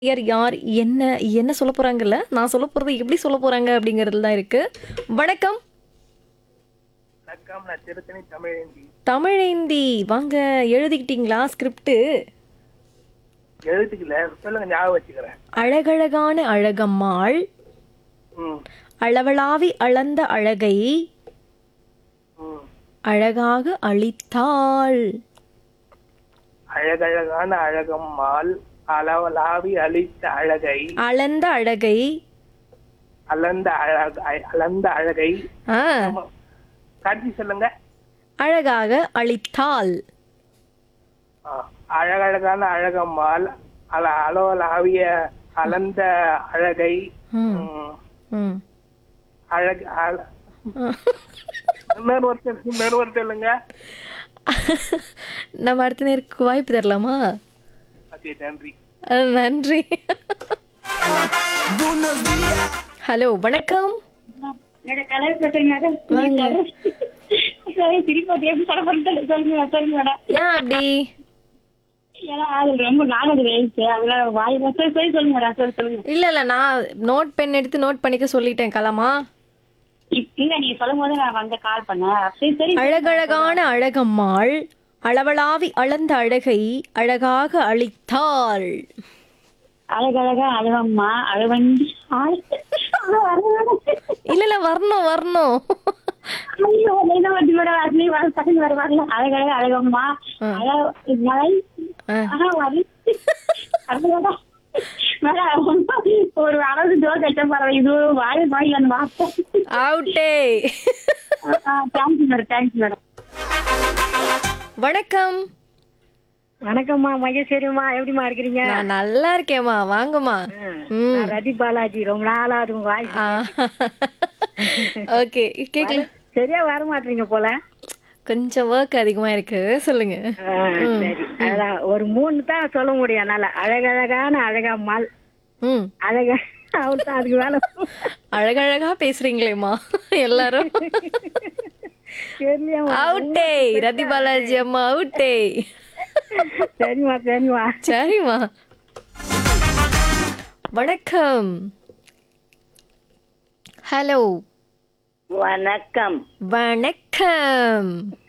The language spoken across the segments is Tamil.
யார் யார் என்ன என்ன சொல்ல போறாங்கல்ல நான் சொல்ல போறது எப்படி சொல்ல போறாங்க அப்படிங்கிறதுல தான் இருக்கு வணக்கம் வணக்கம் நான் திருத்தணி தமிழேந்தி தமிழேந்தி வாங்க எழுதிக்கிட்டீங்களா ஸ்கிரிப்ட் எழுத்துக்கல சொல்லுங்க ஞாபகம் வச்சுக்கிறேன் அழகழகான அழகம்மாள் ம் அளவளாவி அளந்த அழகை ம் அழகாக அளித்தாள் அழகழகான அழகம்மாள் அளவலாவி அழித்த அழகை அளந்த அழகை அளந்த அழக அளந்த அழகை ஆ காட்சி சொல்லுங்க அழகாக அளித்தாள் ஆ, அழகழகான அழகம்மாள் அல அளவலாவிய அளந்த அழகை ம், ம், ம். அழகு அழ- இன்னொரு ஒருத்தர் இன்னொரு ஒருத்தர் சொல்லுங்க நம்ம அடுத்த நேருக்கு வாய்ப்பு தரலாமா ஓகே நன்றி அஹ், நன்றி ஹலோ வணக்கம் என்னோட கலர் பிரச்சனை மேடம் சரி திருப்பி எப்படி சொல்ல போறது சொல்லுங்க சொல்லுங்க மேடம் ஏன் அப்படி ஏன்னா அது ரொம்ப நானது வேஸ்ட் அதனால வாய் சரி சரி சொல்லுங்க மேடம் சரி சொல்லுங்க இல்ல இல்ல நான் நோட் பென் எடுத்து நோட் பண்ணிக்க சொல்லிட்டேன் கலாமா இப்- இல்ல நீங்க சொல்லும் போது நான் வந்து கால் பண்ணேன் சரி சரி அழகழகான அழகம்மாள் அளவளாவி அளந்த அழகை அழகாக அளித்தாள் அழகழகா அழகம்மா அழவண்டி ஆள் இல்ல இல்ல வரணும் வரணும் ஐயோ என்ன வந்து மேடம் அக்னி வர பசங்க வர வரல அழகழகா அழகம்மா அழ மழை ஆ. ஆஹா வரி அழகழகா மேடம் ஒரு அளவு ஜோக் வச்ச பரவாயில்ல இது வாய் வாய் அந்த வார்த்தை அவுட்டே தேங்க்யூ மேடம் தேங்க்யூ மேடம் வணக்கம் வணக்கம்மா மகேஸ்வரிம்மா எப்படிமா இருக்கிறீங்க நான் நல்லா இருக்கேம்மா வாங்கம்மா ம் நான் ரதி பாலாஜி ரொம்ப நாளாவது உங்க வாய்ஸ் ஓகே கேக்கல சரியா வர மாட்டீங்க போல கொஞ்சம் ஒர்க் அதிகமா இருக்கு சொல்லுங்க ஆ, சரி அதான் ஒரு மூணு தான் சொல்ல முடியும் என்னால அழகழகான அழகம்மாள் ம் அழகா அவள் தான் அதுக்கு வேலை அழகழகா பேசுறீங்களேம்மா எல்லாரும் தெரியலையாம்மா அவுட்டே ரதி பாலாஜி அம்மா அவுட்டே சரிம்மா சரிம்மா சரிம்மா வணக்கம் ஹலோ வணக்கம் வணக்கம்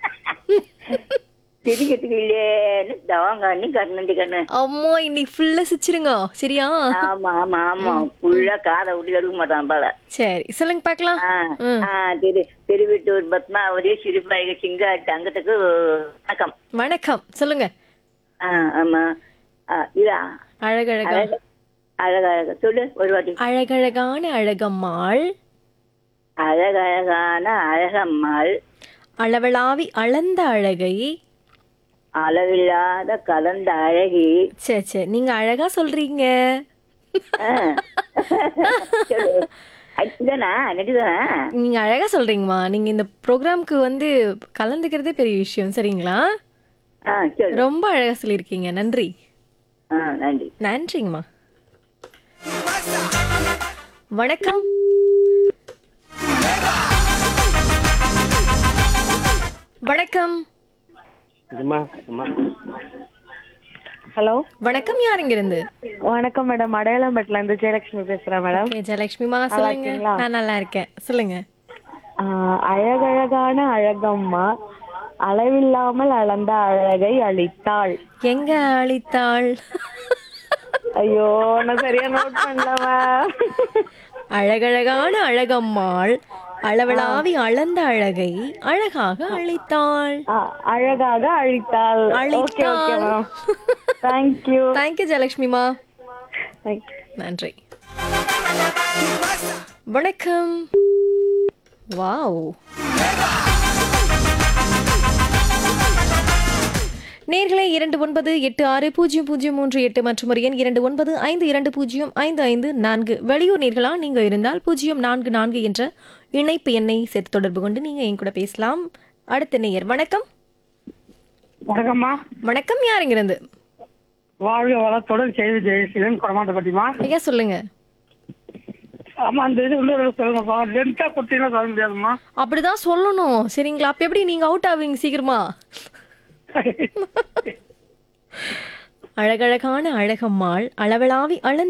சிரிக்கட்டுக்கு தவாங்காண்ணி கண்ணண்டி கண்ணு அம்மா இன்னைக்கு ஃபுல்லா சிரிச்சிருங்க சரியா ஆமா ஆமா ஆமா ஃபுல்லா காதை விட்டு எடுக்க மாட்டான் போல சரி சொல்லுங்க பார்க்கலாம் ஆ, ம். ஆ, திரு திருவிட்டூர் பத்மாவதி சிறுபாய் சிங்காட்டு அங்கத்துக்கு வணக்கம் வணக்கம் சொல்லுங்க ஆ, ஆமா ஆ, இதா அழகழகா அழக அழகழக சொல்லு ஒரு வாட்டி அழகழகான அழகம்மாள் அழகழகான அழகம்மாள் அளவளாவி அளந்த அழகை அளவில்லாத கலந்த அழகி சே சே நீங்க அழகா சொல்றீங்க ஆ. சொல்லு. இதுதானா நெட்டுதானா நீங்க அழகா சொல்றீங்கம்மா நீங்க இந்த ப்ரோக்ராம்க்கு வந்து கலந்துக்கிறதே பெரிய விஷயம் சரிங்களா ஆ சொல்லு ரொம்ப அழகா சொல்லியிருக்கீங்க நன்றி ஆ நன்றி நன்றிங்கம்மா வணக்கம் வணக்கம் ஹலோ வணக்கம் யார் இங்க இருந்து வணக்கம் மேடம் அடையாளம்பேட்டில இருந்து ஜெயலட்சுமி பேசுறேன் மேடம் ஓகே ஜெயலட்சுமிமா சொல்லுங்க இருக்கீங்களா? நான் நல்லா இருக்கேன் சொல்லுங்க ஆஹ் அழகழகான அழகம்மா அளவில்லாமல் அளந்த அழகை அளித்தாள் எங்க அளித்தாள் ஐயோ நான் சரியா நோட் பண்ணலவா அழகழகான அழகம்மாள் அளவளாவி அளந்த அழகை அழகாக அளித்தாள் அழகாக அழித்தாள் ஓகே ஓகே அளித்தாள். மேம் தேங்க்யூ தேங்க்யூ ஜெயலட்சுமிமா தேங்க்யூ நன்றி வணக்கம் வாவ் நேர்களே இரண்டு ஒன்பது எட்டு ஆறு பூஜ்ஜியம் பூஜ்ஜியம் மூன்று எட்டு மற்றும் ஒரு எண் இரண்டு ஒன்பது ஐந்து இரண்டு பூஜ்ஜியம் ஐந்து ஐந்து நான்கு வெளியூர் நேர்களா நீங்க இருந்தால் பூஜ்ஜியம் நான்கு நான்கு என்ற இணைப்பு எண்ணை சேர்த்து தொடர்பு கொண்டு நீங்க என் கூட பேசலாம் அடுத்த நேயர் வணக்கம் வணக்கம்மா வணக்கம் யாருங்கிருந்து வாழ்க வளத்துடன் செய்தி ஜெயசீலன் குடமாட்டப்பட்டிமா ஐயா சொல்லுங்க ஆமா அந்த இது உள்ள சொல்லுங்கப்பா லென்த்தா கொடுத்தீங்கன்னா சொல்ல முடியாதுமா அப்படிதான் சொல்லணும் சரிங்களா அப்ப எப்படி நீங்க அவுட் ஆவீங்க சீக்கிரமா அழகழகான அழகம்மாள் அளவளாவி அளந்த